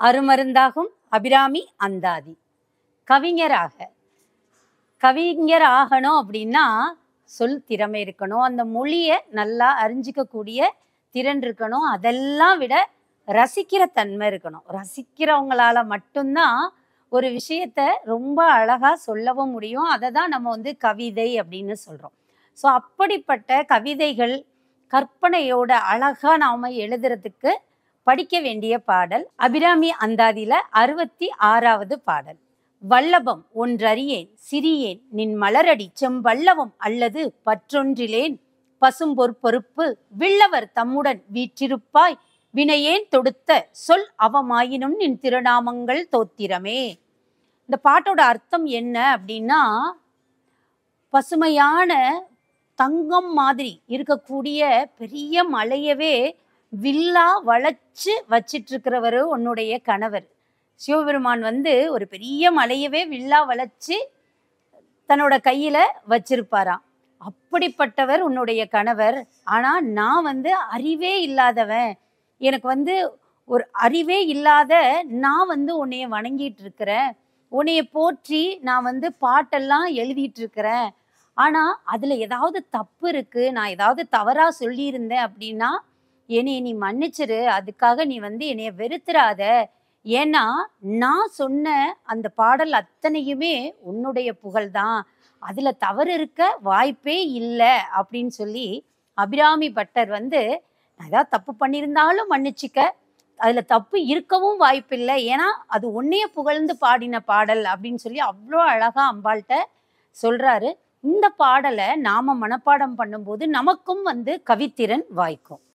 அருமருந்தாகும் அபிராமி அந்தாதி கவிஞராக கவிஞர் ஆகணும் அப்படின்னா சொல் திறமை இருக்கணும் அந்த மொழியை நல்லா அறிஞ்சிக்கக்கூடிய திறன் இருக்கணும் அதெல்லாம் விட ரசிக்கிற தன்மை இருக்கணும் ரசிக்கிறவங்களால மட்டும்தான் ஒரு விஷயத்த ரொம்ப அழகா சொல்லவும் முடியும் அதை தான் நம்ம வந்து கவிதை அப்படின்னு சொல்றோம் ஸோ அப்படிப்பட்ட கவிதைகள் கற்பனையோட அழகா நாம எழுதுறதுக்கு படிக்க வேண்டிய பாடல் அபிராமி அந்தாதியில அறுபத்தி ஆறாவது பாடல் வல்லபம் ஒன்றறியேன் சிறியேன் நின் மலரடி செம்பல்லவம் அல்லது பற்றொன்றிலேன் பசும்பொற் பொறுப்பு வில்லவர் தம்முடன் வீற்றிருப்பாய் வினையேன் தொடுத்த சொல் அவமாயினும் நின் திருநாமங்கள் தோத்திரமே இந்த பாட்டோட அர்த்தம் என்ன அப்படின்னா பசுமையான தங்கம் மாதிரி இருக்கக்கூடிய பெரிய மலையவே வில்லா வளைச்சு வச்சிட்டு இருக்கிறவர் உன்னுடைய கணவர் சிவபெருமான் வந்து ஒரு பெரிய மலையவே வில்லா வளைச்சு தன்னோட கையில வச்சிருப்பாராம் அப்படிப்பட்டவர் உன்னுடைய கணவர் ஆனா நான் வந்து அறிவே இல்லாதவன் எனக்கு வந்து ஒரு அறிவே இல்லாத நான் வந்து உன்னைய வணங்கிட்டு இருக்கிறேன் உன்னைய போற்றி நான் வந்து பாட்டெல்லாம் எழுதிட்டு இருக்கிறேன் ஆனா அதுல ஏதாவது தப்பு இருக்கு நான் ஏதாவது தவறா சொல்லியிருந்தேன் அப்படின்னா என்னைய நீ மன்னிச்சிரு அதுக்காக நீ வந்து என்னைய வெறுத்துறாத ஏன்னா நான் சொன்ன அந்த பாடல் அத்தனையுமே உன்னுடைய புகழ்தான் அதுல தவறு இருக்க வாய்ப்பே இல்லை அப்படின்னு சொல்லி அபிராமி பட்டர் வந்து நான் ஏதாவது தப்பு பண்ணியிருந்தாலும் மன்னிச்சுக்க அதுல தப்பு இருக்கவும் வாய்ப்பில்லை ஏன்னா அது உன்னைய புகழ்ந்து பாடின பாடல் அப்படின்னு சொல்லி அவ்வளோ அழகா அம்பாள்கிட்ட சொல்றாரு இந்த பாடலை நாம மனப்பாடம் பண்ணும்போது நமக்கும் வந்து கவித்திறன் வாய்க்கும்